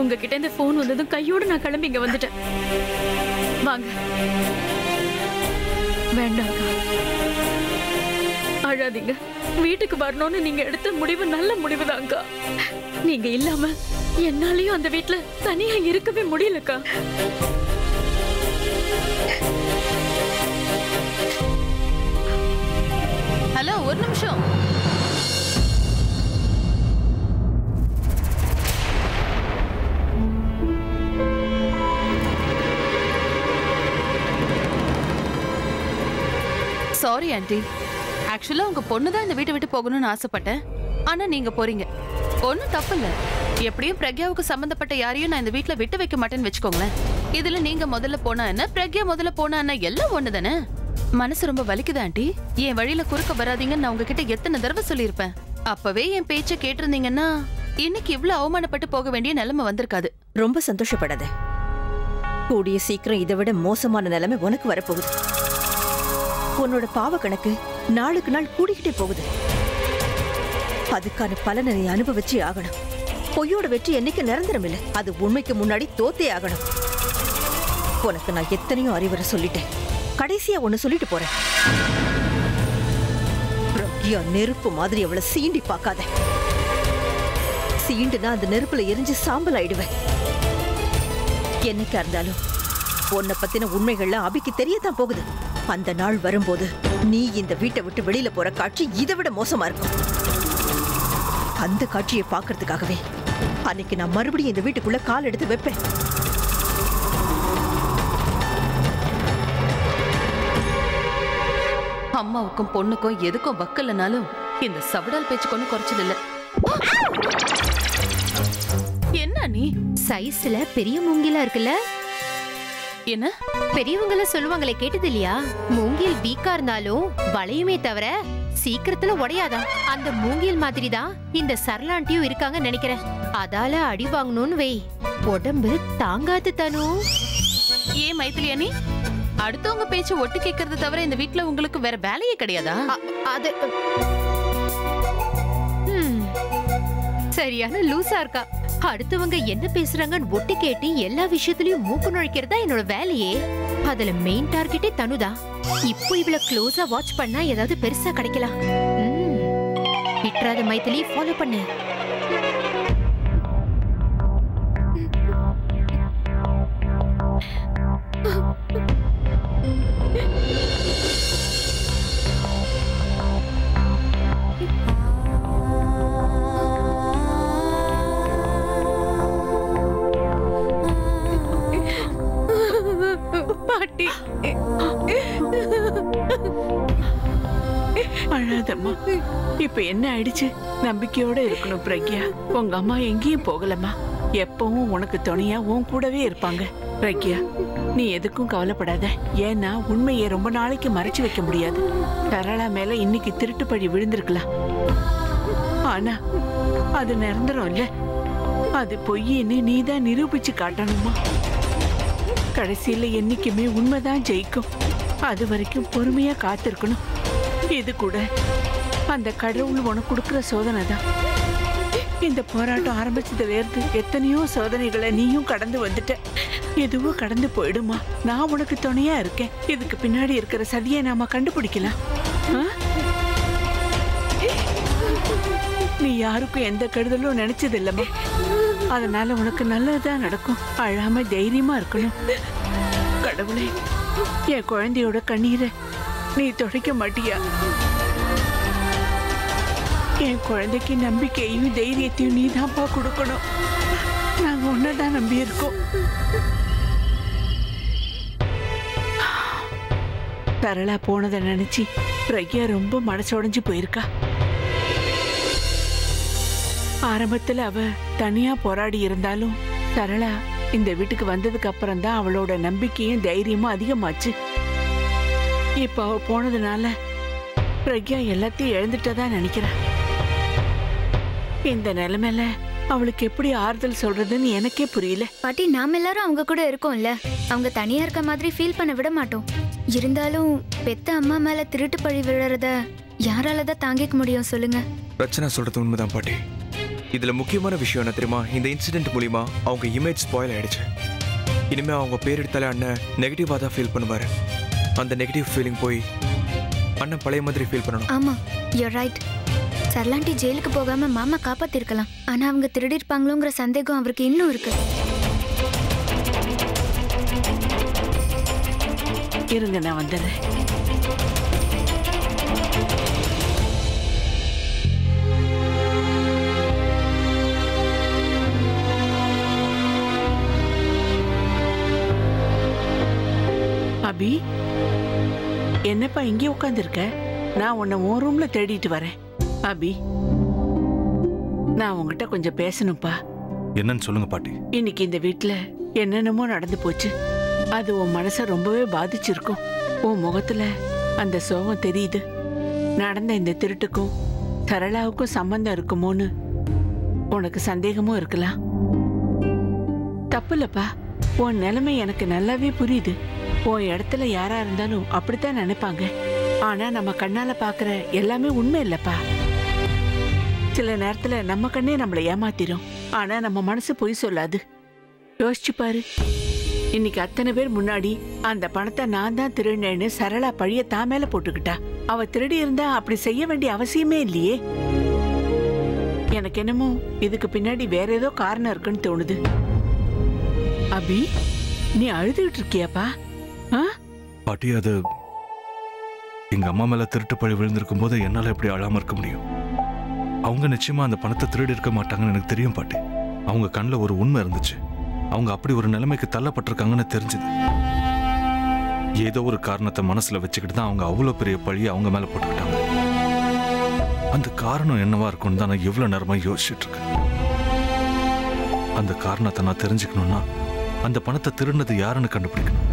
உங்ககிட்ட இந்த ஃபோன் வந்ததும் கையோட நான் கிளம்பி இங்க வந்துட்டேன் வாங்க வேண்டாம்க்கா அழாதீங்க வீட்டுக்கு வரணும்னு நீங்க எடுத்த முடிவு நல்ல முடிவுதான்க்கா நீங்க இல்லாம என்னாலயும் அந்த வீட்ல தனியா இருக்கவே முடியலக்கா ஹலோ ஒரு நிமிஷம் சாரி ஆண்டி ஆக்சுவலா உங்க பொண்ணு தான் இந்த வீட்டை விட்டு போகணும்னு ஆசைப்பட்டேன் ஆனா நீங்க போறீங்க ஒன்றும் தப்பு இல்ல எப்படியும் பிரக்யாவுக்கு சம்பந்தப்பட்ட யாரையும் நான் இந்த வீட்ல விட்டு வைக்க மாட்டேன்னு வச்சுக்கோங்களேன் இதுல நீங்க முதல்ல போனா என்ன பிரக்யா முதல்ல போனா என்ன எல்லாம் ஒண்ணு தானே மனசு ரொம்ப வலிக்குது ஆண்டி என் வழியில குறுக்க வராதீங்கன்னு நான் உங்ககிட்ட எத்தனை தடவை சொல்லியிருப்பேன் அப்பவே என் பேச்ச கேட்டிருந்தீங்கன்னா இன்னைக்கு இவ்ளோ அவமானப்பட்டு போக வேண்டிய நிலைமை வந்திருக்காது ரொம்ப சந்தோஷப்படாத கூடிய சீக்கிரம் இதை விட மோசமான நிலைமை உனக்கு வரப்போகுது உன்னோட பாவ கணக்கு நாளுக்கு நாள் கூடிக்கிட்டே போகுது அதுக்கான பலனை நீ அனுபவிச்சே ஆகணும் பொய்யோட வெற்றி என்னைக்கு நிரந்தரம் இல்லை அது உண்மைக்கு முன்னாடி தோத்தே ஆகணும் உனக்கு நான் எத்தனையோ அறிவுரை சொல்லிட்டேன் கடைசியா ஒண்ணு சொல்லிட்டு போறேன் பிரக்யா நெருப்பு மாதிரி அவளை சீண்டி பார்க்காத சீண்டுனா அந்த நெருப்புல எரிஞ்சு சாம்பல் ஆயிடுவேன் என்னைக்கா இருந்தாலும் உன்னை பத்தின உண்மைகள்லாம் அபிக்கு தெரியத்தான் போகுது அந்த நாள் வரும்போது நீ இந்த வீட்டை விட்டு வெளியில போற காட்சி இதை விட மோசமா இருக்கும் அந்த காட்சியை பார்க்கறதுக்காகவே அன்னைக்கு நான் மறுபடியும் இந்த வீட்டுக்குள்ள கால் எடுத்து வைப்பேன் அம்மாவுக்கும் பொண்ணுக்கும் எதுக்கும் வக்கலனாலும் இந்த சவடால் பேச்சு கொண்டு குறைச்சது இல்ல என்ன நீ சைஸ்ல பெரிய மூங்கிலா இருக்குல்ல என்ன பெரியவங்கள சொல்லுவாங்களே கேட்டது இல்லையா மூங்கில் வீக்கா இருந்தாலும் வளையுமே தவிர சீக்கிரத்துல உடையாதா அந்த மூங்கில் மாதிரி தான் இந்த சரளாண்டியும் இருக்காங்க நினைக்கிறேன் அதால அடி வாங்கணும்னு வை உடம்பு தாங்காது தனு ஏன் மைத்திலியா நீ அடுத்தவங்க பேச்சு ஒட்டு கேட்கறது தவிர இந்த வீட்ல உங்களுக்கு வேற வேலையே கிடையாதா அ- அது ஹம், சரியான லூசா இருக்கா அடுத்தவங்க என்ன பேசுறாங்கன்னு ஒட்டு கேட்டு எல்லா விஷயத்துலயும் மூக்கு நுழைக்கிறதா என்னோட வேலையே அதுல மெயின் டார்கெட்டே தனுதா இப்போ இவள க்ளோஸா வாட்ச் பண்ணா ஏதாவது பெருசா கிடைக்கலாம் ம், விட்றாத மைத்திலி ஃபாலோ பண்ணு பாட்டி அழாதம்மா இப்ப என்ன ஆயிடுச்சு நம்பிக்கையோட இருக்கணும் பிரக்யா உங்க அம்மா எங்கேயும் போகலம்மா எப்பவும் உனக்கு துணையா உன் கூடவே இருப்பாங்க பிரக்யா நீ எதுக்கும் கவலைப்படாத ஏன்னா உண்மையை ரொம்ப நாளைக்கு மறைச்சு வைக்க முடியாது சரளா மேல இன்னைக்கு திருட்டு பழி விழுந்திருக்கலாம் ஆனா அது நிரந்தரம் இல்ல அது பொய்ன்னு நீ தான் நிரூபிச்சு காட்டணுமா கடைசியில என்னைக்குமே உண்மைதான் ஜெயிக்கும் அது வரைக்கும் பொறுமையா காத்திருக்கணும் இது கூட அந்த கடவுள் உனக்கு கொடுக்கிற சோதனை தான் இந்த போராட்டம் ஆரம்பிச்சதுல இருந்து எத்தனையோ சோதனைகளை நீயும் கடந்து வந்துட்ட எதுவும் கடந்து போயிடுமா நான் உனக்கு துணையா இருக்கேன் இதுக்கு பின்னாடி இருக்கிற சதியை நாம கண்டுபிடிக்கலாம் ஆ? நீ யாருக்கும் எந்த கெடுதலும் நினைச்சது இல்லம்மா அதனால உனக்கு நல்லதுதான் நடக்கும் அழாம தைரியமா இருக்கணும் கடவுளே என் குழந்தையோட கண்ணீரை நீ துடைக்க மாட்டியா என் குழந்தைக்கு நம்பிக்கையும் தைரியத்தையும் நீ தான்ப்பா கொடுக்கணும் நாங்க உன்னதான் நம்பி இருக்கோம் சரளா போனதை நினைச்சு பிரக்யா ரொம்ப மனசுடைஞ்சு போயிருக்கா ஆரம்பத்துல அவ தனியா போராடி இருந்தாலும் சரளா இந்த வீட்டுக்கு வந்ததுக்கு அப்புறம் தான் அவளோட நம்பிக்கையும் தைரியமும் அதிகமாச்சு இப்ப அவ போனதுனால பிரக்யா எல்லாத்தையும் இழந்துட்டதா நினைக்கிறா இந்த நிலைமையில அவளுக்கு எப்படி ஆறுதல் சொல்றதுன்னு எனக்கே புரியல பாட்டி நாம எல்லாரும் அவங்க கூட இருக்கோம்ல அவங்க தனியா இருக்க மாதிரி ஃபீல் பண்ண விட மாட்டோம் இருந்தாலும் பெத்த அம்மா மேல திருட்டு பழி விழுறத யாரால தான் தாங்கிக்க முடியும் சொல்லுங்க ரச்சனா சொல்றது உண்மைதான் பாட்டி இதுல முக்கியமான விஷயம் என்ன தெரியுமா இந்த இன்சிடென்ட் மூலியமா அவங்க இமேஜ் ஸ்பாயில் ஆயிடுச்சு இனிமே அவங்க பேர் எடுத்தாலே அண்ணன் நெகட்டிவாக தான் ஃபீல் பண்ணுவாரு அந்த நெகட்டிவ் ஃபீலிங் போய் அண்ணன் பழைய மாதிரி ஃபீல் பண்ணணும் ஆமா யூர் ரைட் சர்லாண்டி ஜெயிலுக்கு போகாம மாமா காப்பாத்திருக்கலாம் ஆனா அவங்க திருடிருப்பாங்களோங்கிற சந்தேகம் அவருக்கு இன்னும் இருக்கு இருங்க நான் வந்துடுறேன் அபி என்னப்பா இங்கே உட்காந்துருக்க நான் உன்னை உன் ரூம்ல தேடிட்டு வரேன் அபி நான் உங்ககிட்ட கொஞ்சம் பேசணும்ப்பா என்னன்னு சொல்லுங்க பாட்டி இன்னைக்கு இந்த வீட்ல என்னென்னமோ நடந்து போச்சு அது உன் மனசை ரொம்பவே பாதிச்சிருக்கும் உன் முகத்துல அந்த சோகம் தெரியுது நடந்த இந்த திருட்டுக்கும் சரளாவுக்கும் சம்பந்தம் இருக்குமோன்னு உனக்கு சந்தேகமும் இருக்கலாம் தப்பில்லப்பா உன் நிலைமை எனக்கு நல்லாவே புரியுது உன் இடத்துல யாரா இருந்தாலும் அப்படித்தான் நினைப்பாங்க ஆனா நம்ம கண்ணால பாக்குற எல்லாமே உண்மை இல்லப்பா சில நேரத்துல நம்ம கண்ணே நம்மளை ஏமாத்திரும் ஆனா நம்ம மனசு பொய் சொல்லாது யோசிச்சு பாரு இன்னைக்கு அத்தனை பேர் முன்னாடி அந்த பணத்தை நான் தான் திருடினேன்னு சரளா பழிய தான் மேல போட்டுக்கிட்டா அவ திருடி இருந்தா அப்படி செய்ய வேண்டிய அவசியமே இல்லையே எனக்கு என்னமோ இதுக்கு பின்னாடி வேற ஏதோ காரணம் இருக்குன்னு தோணுது அபி நீ அழுதுகிட்டு இருக்கியாப்பா ஆ பாட்டி அது எங்க அம்மா மேல திருட்டு பழி விழுந்திருக்கும் போது என்னால எப்படி அழாம இருக்க முடியும் அவங்க நிச்சயமா அந்த பணத்தை திருடி இருக்க மாட்டாங்கன்னு எனக்கு தெரியும் பாட்டி அவங்க கண்ணில் ஒரு உண்மை இருந்துச்சு அவங்க அப்படி ஒரு நிலைமைக்கு தள்ளப்பட்டிருக்காங்கன்னு தெரிஞ்சது ஏதோ ஒரு காரணத்தை மனசுல வச்சுக்கிட்டு தான் அவங்க அவ்வளோ பெரிய பழியை அவங்க மேல போட்டுக்கிட்டாங்க அந்த காரணம் என்னவா இருக்கும்னு தான் நான் எவ்வளவு நேரமா யோசிச்சுட்டு இருக்கேன் அந்த காரணத்தை நான் தெரிஞ்சுக்கணும்னா அந்த பணத்தை திருடினது யாருன்னு கண்டுபிடிக்கணும்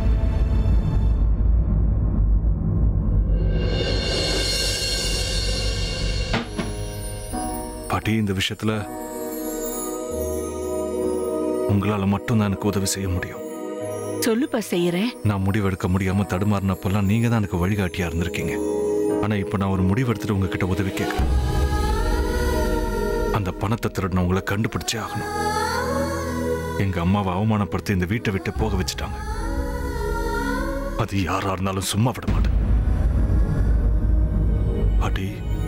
பாட்டி இந்த விஷயத்துல உங்களால மட்டும்தான் எனக்கு உதவி செய்ய முடியும் சொல்லுப்பா செய்யறேன் நான் முடிவெடுக்க முடியாம தடுமாறினப்பெல்லாம் நீங்க தான் எனக்கு வழிகாட்டியா இருந்திருக்கீங்க ஆனா இப்ப நான் ஒரு முடிவெடுத்துட்டு உங்ககிட்ட உதவி கேட்கிறேன் அந்த பணத்தை திருடின உங்களை கண்டுபிடிச்சே ஆகணும் எங்க அம்மாவை அவமானப்படுத்தி இந்த வீட்டை விட்டு போக வச்சுட்டாங்க அது யாரா இருந்தாலும் சும்மா விட மாட்டேன் பாட்டி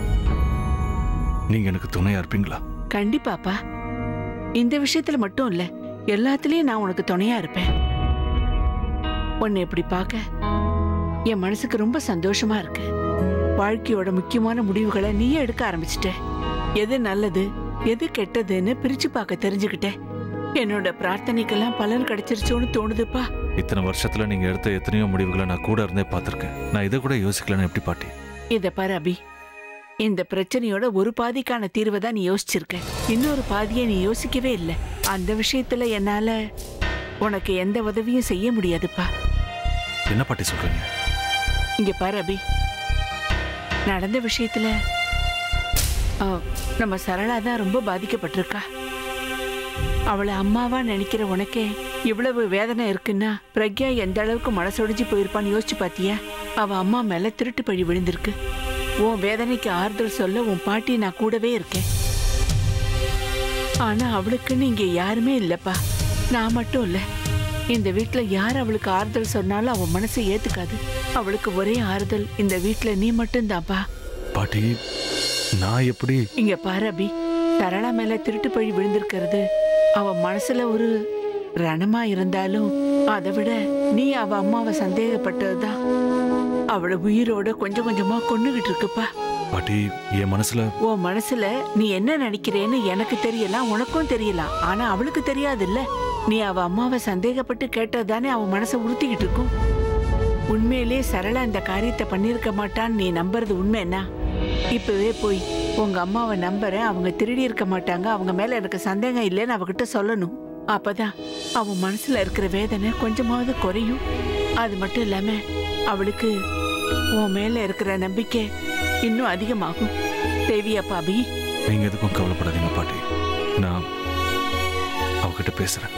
நீங்க எனக்கு துணையா இருப்பீங்களா கண்டிப்பாப்பா இந்த விஷயத்துல மட்டும் இல்ல எல்லாத்துலயும் நான் உனக்கு துணையா இருப்பேன் உன்னை இப்படி பார்க்க என் மனசுக்கு ரொம்ப சந்தோஷமா இருக்கு வாழ்க்கையோட முக்கியமான முடிவுகளை நீயே எடுக்க ஆரம்பிச்சிட்ட எது நல்லது எது கெட்டதுன்னு பிரிச்சு பார்க்க தெரிஞ்சுக்கிட்டேன் என்னோட பிரார்த்தனைக்கெல்லாம் பலன் கிடைச்சிருச்சோன்னு தோணுதுப்பா இத்தனை வருஷத்துல நீங்க எடுத்த எத்தனையோ முடிவுகளை நான் கூட இருந்தே பார்த்திருக்கேன் நான் இதை கூட யோசிக்கலன்னு எப்படி பாட்டி இத பாரு அபி இந்த பிரச்சனையோட ஒரு பாதிக்கான தீர்வை தான் நீ யோசிச்சிருக்க இன்னொரு பாதியை நீ யோசிக்கவே இல்லை அந்த விஷயத்துல என்னால உனக்கு எந்த உதவியும் செய்ய முடியாதுப்பா என்ன பாட்டி சொல்றீங்க இங்க பாரு அபி நடந்த விஷயத்துல ஆ, நம்ம சரளா தான் ரொம்ப பாதிக்கப்பட்டிருக்கா அவளை அம்மாவா நினைக்கிற உனக்கே இவ்வளவு வேதனை இருக்குன்னா பிரக்யா எந்த அளவுக்கு மனசொடிஞ்சு போயிருப்பான்னு யோசிச்சு பாத்தியா அவ அம்மா மேல திருட்டு பழி விழுந்திருக்கு உன் வேதனைக்கு ஆறுதல் சொல்ல உன் பாட்டி நான் கூடவே இருக்கேன் ஆனா அவளுக்குன்னு இங்க யாருமே இல்லப்பா நான் மட்டும் இல்ல இந்த வீட்ல யார் அவளுக்கு ஆறுதல் சொன்னாலும் அவ மனசை ஏத்துக்காது அவளுக்கு ஒரே ஆறுதல் இந்த வீட்ல நீ மட்டும்தான்ப்பா பாட்டி நான் எப்படி இங்க பாரு அபி சரளா மேல திருட்டு பழி விழுந்திருக்கிறது அவ மனசுல ஒரு ரணமா இருந்தாலும் அதை விட நீ அவ அம்மாவை சந்தேகப்பட்டதுதான் அவளை உயிரோட கொஞ்சம் கொஞ்சமா கொன்னுகிட்டு இருக்குப்பா பாட்டி என் மனசுல உன் மனசுல நீ என்ன நினைக்கிறேன்னு எனக்கு தெரியலாம் உனக்கும் தெரியலாம் ஆனா அவளுக்கு தெரியாதுல்ல நீ அவ அம்மாவை சந்தேகப்பட்டு கேட்டதுதானே அவ மனசை உறுத்திக்கிட்டு இருக்கும் உண்மையிலே சரளா இந்த காரியத்தை பண்ணியிருக்க மாட்டான்னு நீ நம்புறது உண்மைன்னா இப்பவே போய் உங்க அம்மாவை நம்புறேன் அவங்க திருடி இருக்க மாட்டாங்க அவங்க மேல எனக்கு சந்தேகம் இல்லைன்னு அவகிட்ட சொல்லணும் அப்பதான் அவன் மனசுல இருக்கிற வேதனை கொஞ்சமாவது குறையும் அது மட்டும் இல்லாம அவளுக்கு உன் மேல இருக்கிற நம்பிக்கை இன்னும் அதிகமாகும் தேவியா பாபி நீங்க எதுக்கும் கவலைப்படாதீங்க பாட்டி நான் அவகிட்ட பேசுறேன்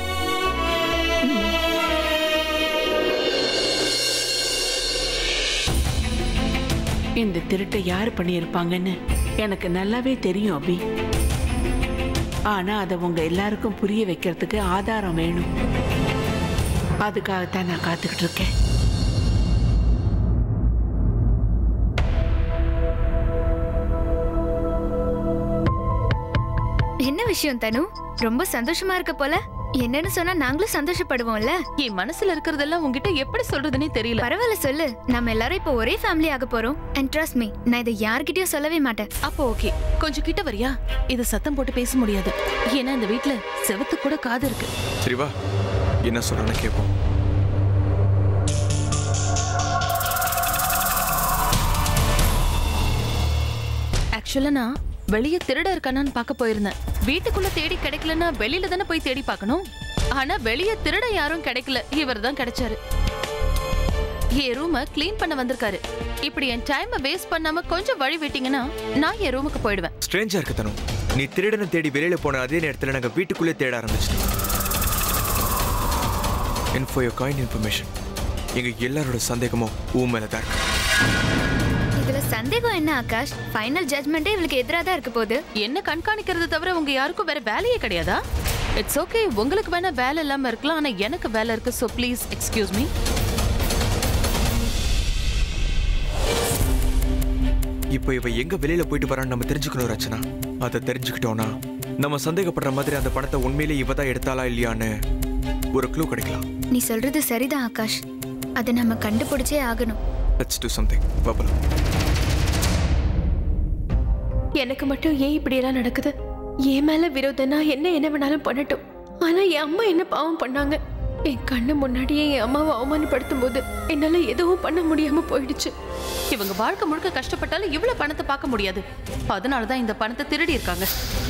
இந்த திருட்டை யார் பண்ணியிருப்பாங்கன்னு எனக்கு நல்லாவே தெரியும் அபி ஆனா அதை உங்க எல்லாருக்கும் புரிய வைக்கிறதுக்கு ஆதாரம் வேணும் அதுக்காகத்தான் நான் காத்துக்கிட்டு இருக்கேன் என்ன விஷயம் தனு ரொம்ப சந்தோஷமா இருக்க போல என்னன்னு சொன்னா நாங்களும் சந்தோஷப்படுவோம்ல என் மனசுல இருக்கிறதெல்லாம் உங்ககிட்ட எப்படி சொல்றதுன்னே தெரியல பரவாயில்ல சொல்லு நம்ம எல்லாரும் இப்போ ஒரே ஃபேமிலி ஆக போறோம் அண்ட் ட்ரஸ்ட் மீ நான் இதை யார்கிட்டயும் சொல்லவே மாட்டேன் அப்போ ஓகே கொஞ்சம் கிட்ட வரியா இது சத்தம் போட்டு பேச முடியாது ஏன்னா இந்த வீட்ல செவத்து கூட காது இருக்கு சரி வா என்ன சொல்றேன்னு கேட்போம் ஆக்சுவலா நான் வெளிய திருட இருக்கானான்னு பார்க்க போயிருந்தேன் வீட்டுக்குள்ள தேடி கிடைக்கலன்னா வெளியில தானே போய் தேடி பார்க்கணும் ஆனா வெளிய திருட யாரும் கிடைக்கல இவர் தான் கிடைச்சாரு என் ரூம க்ளீன் பண்ண வந்திருக்காரு இப்படி என் டைமை வேஸ்ட் பண்ணாம கொஞ்சம் வழி விட்டீங்கன்னா நான் என் ரூமுக்கு போயிடுவேன் ஸ்ட்ரேஞ்சா இருக்கு தனு நீ திருடனை தேடி வெளியில போன அதே நேரத்துல நாங்க வீட்டுக்குள்ளே தேட ஆரம்பிச்சிட்டோம் and for your kind information எங்க எல்லாரோட சந்தேகமும் ஊ மேல தான் இருக்கு இதுல சந்தேகம் என்ன ஆகாஷ் ஃபைனல் ஜட்மெண்ட்டே இவளுக்கு எதிராக தான் இருக்க போகுது என்ன கண்காணிக்கிறது தவிர உங்க யாருக்கும் வேற வேலையே கிடையாதா இட்ஸ் ஓகே உங்களுக்கு வேணா வேலை இல்லாம இருக்கலாம் ஆனா எனக்கு வேலை இருக்கு ஸோ ப்ளீஸ் எக்ஸ்கியூஸ் மீ இப்போ இவ எங்க வெளியில போயிட்டு வரான்னு நம்ம தெரிஞ்சுக்கணும் ரச்சனா அதை தெரிஞ்சுக்கிட்டோம்னா நம்ம சந்தேகப்படுற மாதிரி அந்த பணத்தை உண்மையிலே இவ தான் எடுத்தாளா இல்லையான்னு ஒரு க்ளூ கிடைக்கலாம் நீ சொல்றது சரிதான் ஆகாஷ் அதை நம்ம கண்டுபிடிச்சே ஆகணும் லெட்ஸ் டூ சம்திங் பபலா எனக்கு மட்டும் ஏன் இப்படியெல்லாம் நடக்குது என் மேல விரோதனா என்ன என்ன வேணாலும் பண்ணட்டும் ஆனா என் அம்மா என்ன பாவம் பண்ணாங்க என் கண்ணு முன்னாடியே என் அம்மாவை அவமானப்படுத்தும் போது என்னால எதுவும் பண்ண முடியாம போயிடுச்சு இவங்க வாழ்க்கை முழுக்க கஷ்டப்பட்டாலும் இவ்வளவு பணத்தை பார்க்க முடியாது அதனால தான் இந்த பணத்தை திருடி இருக்காங்க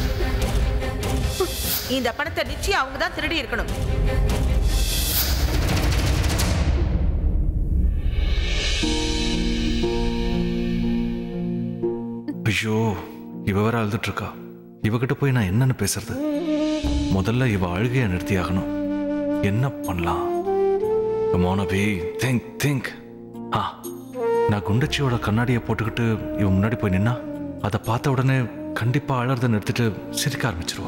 இந்த பணத்தை நிச்சயம் அவங்க தான் திருடி இருக்கணும் ஐயோ இவ வேற அழுதுட்டு இருக்கா இவகிட்ட போய் நான் என்னன்னு பேசுறது முதல்ல இவ அழுகையை நிறுத்தி ஆகணும் என்ன பண்ணலாம் மோனபி திங்க் திங்க் ஆ நான் குண்டச்சியோட கண்ணாடியை போட்டுக்கிட்டு இவன் முன்னாடி போய் நின்னா அதை பார்த்த உடனே கண்டிப்பா அழறதை நிறுத்திட்டு சிரிக்க ஆரம்பிச்சிருவா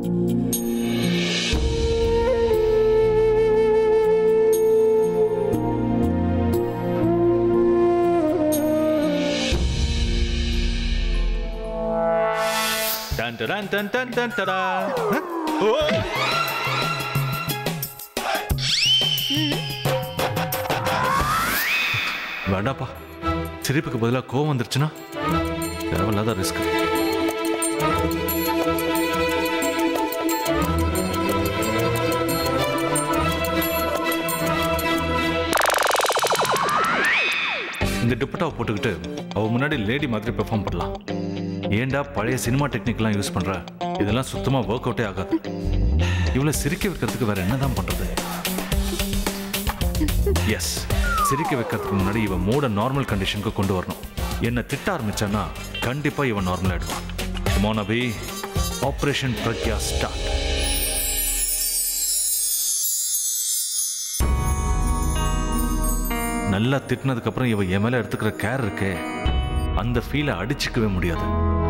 டன் டடன் டன் டன் டன் டடா. ஹ? ஓ! வேண்டாப்பா சிரிப்புக்கு பதிலாக கோவம் வந்துருச்சுன்னா தேவையில்லாத ரிஸ்க் இந்த துப்பட்டாவை போட்டுக்கிட்டு அவ முன்னாடி லேடி மாதிரி பெர்ஃபார்ம் பண்ணலாம் ஏன்டா பழைய சினிமா டெக்னிக்லாம் யூஸ் பண்ற இதெல்லாம் சுத்தமா ஒர்க் அவுட்டே ஆகாது இவளை சிரிக்க வைக்கிறதுக்கு வேற என்னதான் பண்றது எஸ் சிரிக்க வைக்கிறதுக்கு முன்னாடி இவன் மூட நார்மல் கண்டிஷனுக்கு கொண்டு வரணும் என்னை திட்ட ஆரம்பிச்சான்னா கண்டிப்பா இவன் நார்மல் ஆயிடுவான் மோனபி ஆபரேஷன் பிரக்யா ஸ்டார்ட் நல்லா திட்டினதுக்கு அப்புறம் இவ என் மேல எடுத்துக்கிற கேர் இருக்கே அந்த ஃபீலை அடிச்சுக்கவே முடியாது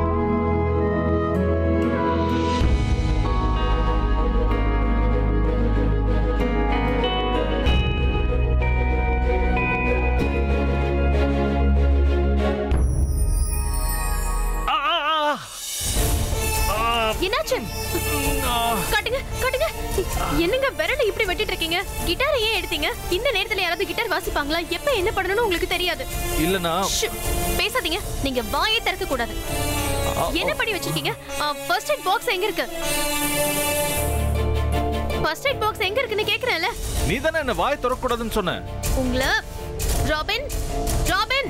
என்னாச்சு காட்டுங்க காட்டுங்க என்னங்க விரலை இப்படி வெட்டிட்டு இருக்கீங்க கிட்டாரை ஏன் எடுத்தீங்க இந்த நேரத்துல யாராவது கிட்டார் வாசிப்பாங்களா எப்ப என்ன பண்ணணும்னு உங்களுக்கு தெரியாது இல்லனா ஷு, பேசாதீங்க நீங்க வாயே திறக்க கூடாது என்ன பண்ணி வச்சிருக்கீங்க ஃபர்ஸ்ட் எய்ட் பாக்ஸ் எங்க இருக்கு ஃபர்ஸ்ட் எய்ட் பாக்ஸ் எங்க இருக்குன்னு கேக்குறேன்ல நீ தானே என்ன வாய் திறக்கக்கூடாதுன்னு சொன்ன உங்கள ராபின் ராபின்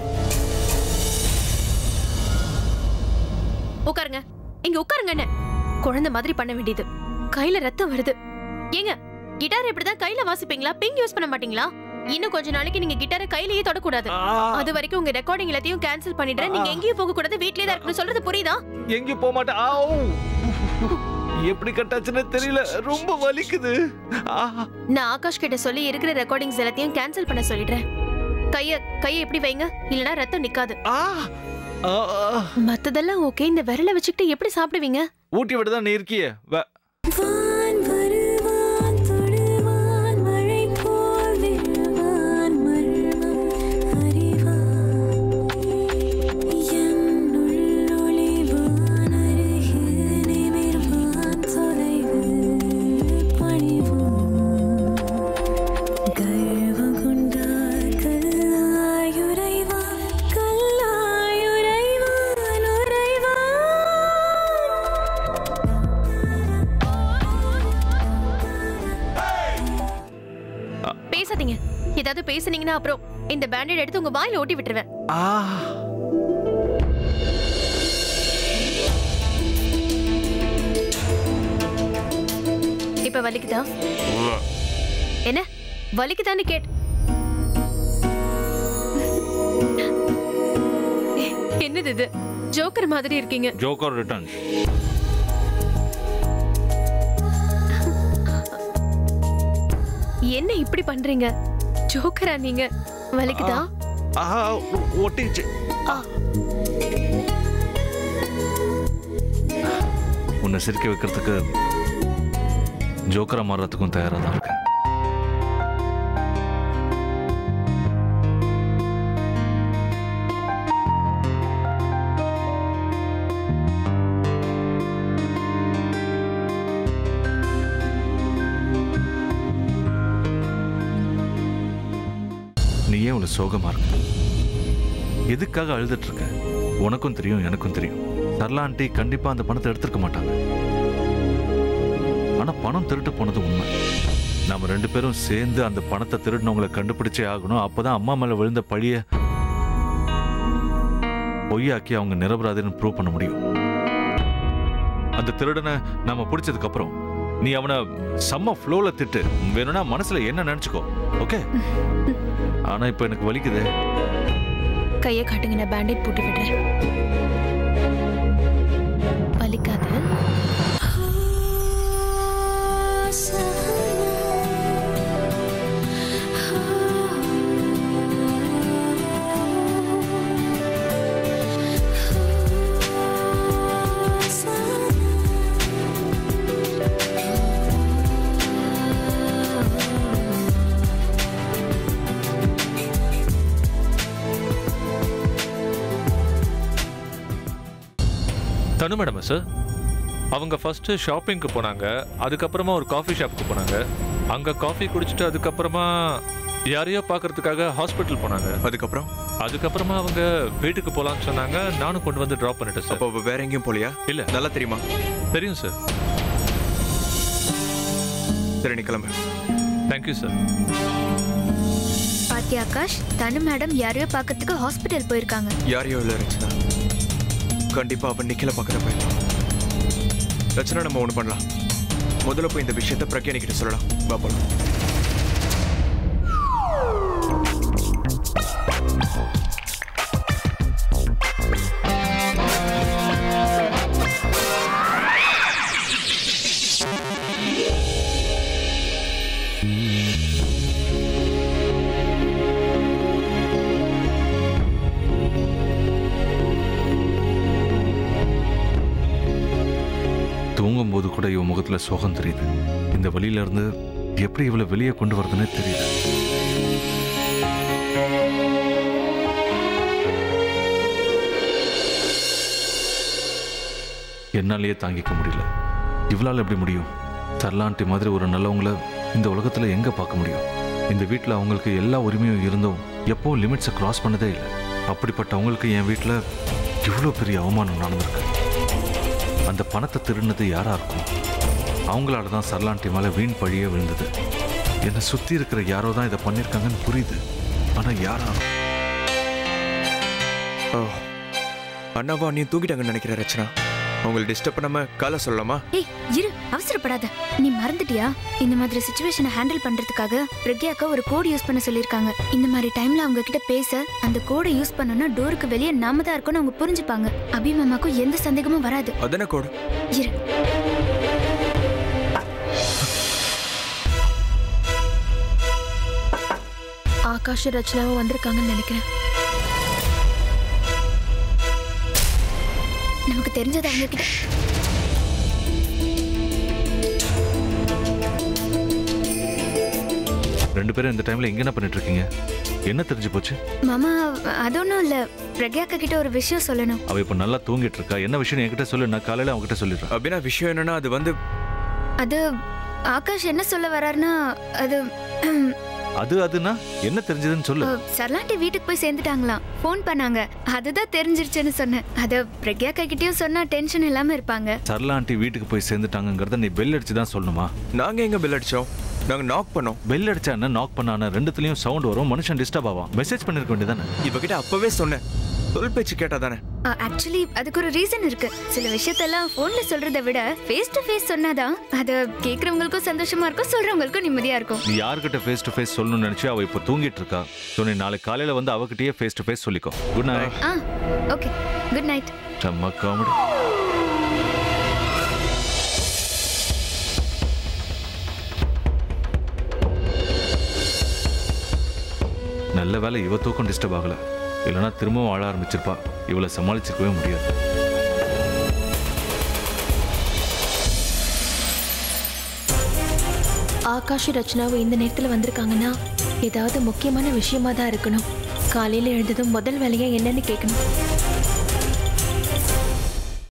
உட்காருங்க இங்க உட்காருங்க என்ன குழந்தை மாதிரி பண்ண வேண்டியது கையில ரத்தம் வருது ஏங்க கிட்டார் இப்படிதான் கையில வாசிப்பீங்களா பிங் யூஸ் பண்ண மாட்டீங்களா இன்னும் கொஞ்ச நாளைக்கு நீங்க கிட்டாரை கையிலேயே தொடக்கூடாது அது வரைக்கும் உங்க ரெக்கார்டிங் எல்லாத்தையும் கேன்சல் பண்ணிடுறேன் நீங்க எங்கேயும் போக கூடாது வீட்லயே தான் இருக்கணும் சொல்றது புரியுதா எங்கேயும் போக மாட்டேன் ஆவ். எப்படி கட்டாச்சுன்னு தெரியல ரொம்ப வலிக்குது ஆ. நான் ஆகாஷ் கிட்ட சொல்லி இருக்கிற ரெக்கார்டிங்ஸ் எல்லாத்தையும் கேன்சல் பண்ண சொல்லிடுறேன் கைய கைய எப்படி வைங்க இல்லனா ரத்தம் நிக்காது ஆ. ஆ. மத்ததெல்லாம் ஓகே இந்த விரல வச்சுக்கிட்டு எப்படி சாப்பிடுவீங்க ஊட்டி விட்டு தான் நீ இருக்கியே வ- வான் வருவான் தொடுவான் மழை போல் விழுவான் மர்மம் அறிவான் என்னுள் ஒளிவான் அருகில் நிமிர்வான் தொலைவு பணிவான் கர்வம் கொண்டார் கல்லாயுரைவான் கல்லாயுரைவான் உரைவான் பேசாதீங்க ஏதாவது பேசுனீங்கன்னா அப்புறம் இந்த பேண்டேட் எடுத்து உங்க வாயில ஓட்டி விட்டுருவேன் ஆ இப்ப வலிக்குதா என்ன வலிக்குதான்னு கேட் என்னது இது ஜோக்கர் மாதிரி இருக்கீங்க ஜோக்கர் ரிட்டர்ன் என்ன இப்படி பண்றீங்க ஜோக்கரா நீங்க வலிக்குதா ஆஹா ஒ- ஒட்டிச்சு உன்னை சிரிக்க வைக்கிறதுக்கு ஜோக்கரா மாறுறதுக்கும் தயாரா தான் இருக்கேன் நீ ஏன் இவ்வளவு சோகமா இருக்க எதுக்காக அழுதுட்டு இருக்க உனக்கும் தெரியும் எனக்கும் தெரியும் சரளா ஆண்டி கண்டிப்பா அந்த பணத்தை எடுத்திருக்க மாட்டாங்க ஆனா பணம் திருட்டு போனது உண்மை நம்ம ரெண்டு பேரும் சேர்ந்து அந்த பணத்தை திருடினவங்களை கண்டுபிடிச்சே ஆகணும் அப்பதான் அம்மா மேல விழுந்த பழிய பொய்யாக்கி அவங்க நிரபராதின்னு ப்ரூவ் பண்ண முடியும் அந்த திருடனை நம்ம பிடிச்சதுக்கு அப்புறம் நீ அவனை செம்ம ஃப்ளோல திட்டு வேணும்னா மனசுல என்ன நினைச்சுக்கோ ஓகே ஆனா இப்ப எனக்கு வலிக்குதே கையை காட்டுங்க நான் பேண்டேட் போட்டு விடுறேன் வலிக்காது தனு மேடம் சார் அவங்க ஃபர்ஸ்ட் ஷாப்பிங்க்கு போனாங்க அதுக்கப்புறமா ஒரு காஃபி ஷாப்புக்கு போனாங்க அங்க காஃபி குடிச்சிட்டு அதுக்கப்புறமா யாரையோ பார்க்கறதுக்காக ஹாஸ்பிட்டல் போனாங்க அதுக்கப்புறம் அதுக்கப்புறமா அவங்க வீட்டுக்கு போலாம்னு சொன்னாங்க நானும் கொண்டு வந்து ட்ராப் பண்ணிட்டேன் சார் அப்போ வேற எங்கேயும் போலியா இல்ல நல்லா தெரியுமா தெரியும் சார் சரி நீ கிளம்பு தேங்க்யூ சார் பாத்தி ஆகாஷ் தனு மேடம் யாரையோ பார்க்கறதுக்கு ஹாஸ்பிட்டல் போயிருக்காங்க யாரையோ இல்லை ரச்சனா கண்டிப்பா அவன் நிக்கல பார்க்குற பையன் ரச்சனா நம்ம ஒன்று பண்ணலாம் முதல்ல போய் இந்த விஷயத்த பிரக்யானி கிட்ட சொல்லலாம் வா போலாம் தூங்கும்போது கூட இவ முகத்துல சோகம் தெரியுது இந்த வழியில இருந்து எப்படி இவளை வெளியே கொண்டு வரதுன்னே தெரியல என்னாலேயே தாங்கிக்க முடியல இவளால் எப்படி முடியும் சர்லாண்டி மாதிரி ஒரு நல்லவங்கள இந்த உலகத்துல எங்க பார்க்க முடியும் இந்த வீட்டில் அவங்களுக்கு எல்லா உரிமையும் இருந்தும் எப்பவும் லிமிட்ஸை கிராஸ் பண்ணதே இல்லை அப்படிப்பட்ட அவங்களுக்கு என் வீட்டில் இவ்வளோ பெரிய அவமானம் நடந்திருக்கு அந்த பணத்தை திருடினது யாரா இருக்கும் அவங்களால தான் சர்லாண்டி மேலே வீண் பழியே விழுந்தது என்னை சுற்றி இருக்கிற யாரோ தான் இதை பண்ணியிருக்காங்கன்னு புரியுது ஆனால் யாரா ஓ அண்ணாவா நீ தூங்கிட்டாங்கன்னு நினைக்கிற ரச்சனா அவங்களை டிஸ்டர்ப் பண்ணாம காலை சொல்லலாமா ஏய் இரு அவசரப்படாத நீ மறந்துட்டியா இந்த மாதிரி சுச்சுவேஷனை ஹேண்டில் பண்றதுக்காக பிரக்யாக்கா ஒரு கோட் யூஸ் பண்ண சொல்லிருக்காங்க இந்த மாதிரி டைம்ல அவங்க கிட்ட பேச அந்த கோடை யூஸ் பண்ணோம்னா டோருக்கு வெளியே நாம தான் இருக்கோம்னு அவங்க புரிஞ்சுப்பாங்க அபி மாமாக்கும் எந்த சந்தேகமும் வராது அதன கோடு இரு ஆகாஷ் ரச்சனாவும் வந்திருக்காங்கன்னு நினைக்கிறேன் நமக்கு தெரிஞ்சது அவங்க கிட்ட ரெண்டு பேரும் இந்த டைம்ல எங்க என்ன பண்ணிட்டு இருக்கீங்க என்ன தெரிஞ்சு போச்சு மாமா அது ஒன்றும் இல்லை பிரக்யாக்கா கிட்ட ஒரு விஷயம் சொல்லணும் அவ இப்ப நல்லா தூங்கிட்டு இருக்கா என்ன விஷயம் என்கிட்ட சொல்லு நான் காலையில அவகிட்ட சொல்லிடுறேன் அப்படின்னா விஷயம் என்னன்னா அது வந்து அது ஆகாஷ் என்ன சொல்ல வராருன்னா அது அது அதுனா என்ன தெரிஞ்சதுன்னு சொல்லு சர்லாண்டி வீட்டுக்கு போய் சேர்ந்துட்டாங்களாம் ஃபோன் பண்ணாங்க அதுதான் தெரிஞ்சிருச்சுன்னு சொன்னேன் அது பிரக்யாக்கா கிட்டயும் சொன்னா டென்ஷன் இல்லாம இருப்பாங்க சரளா ஆண்டி வீட்டுக்கு போய் சேர்ந்துட்டாங்கங்கிறத நீ பெல் அடிச்சு தான் சொல்லணுமா நாங்க எங்க பெல் அடிச்சோம் நாங்க நாக் பண்ணோம் பெல் அடிச்சா என்ன நாக் பண்ணான ரெண்டுத்துலயும் சவுண்ட் வரும் மனுஷன் டிஸ்டர்ப் ஆவான் மெசேஜ் பண்ணிருக்க வேண்டியதானே இவகிட்ட அப்பவே சொன்னேன் சொல் பேச்சு கேட்டா தானே ஆக்சுவலி அதுக்கு ஒரு ரீசன் இருக்கு சில விஷயத்தெல்லாம் ஃபோன்ல சொல்றதை விட ஃபேஸ் டு ஃபேஸ் சொன்னாதான் அது கேக்குறவங்களுக்கும் சந்தோஷமா இருக்கும் சொல்றவங்களுக்கும் நிம்மதியா இருக்கும் நீ யார்கிட்ட ஃபேஸ் டு ஃபேஸ் சொல்லணும்னு நினைச்சு அவ இப்போ தூங்கிட்டு இருக்கா ஸோ நீ நாளைக்கு காலையில வந்து அவகிட்டயே ஃபேஸ் டு ஃபேஸ் சொல்லிக்கோ குட் நைட் ஆ ஓகே குட் நைட் செம்ம காமெடி நல்ல வேலை இவ தூக்கம் டிஸ்டர்ப் ஆகல இல்லைன்னா திரும்பவும் ஆள ஆரம்பிச்சிருப்பா இவளை சமாளிச்சிருக்கவே முடியாது ஆகாஷ் ரச்சனாவும் இந்த நேரத்துல வந்திருக்காங்கன்னா ஏதாவது முக்கியமான விஷயமா தான் இருக்கணும் காலையில எழுந்ததும் முதல் வேலையா என்னன்னு கேட்கணும்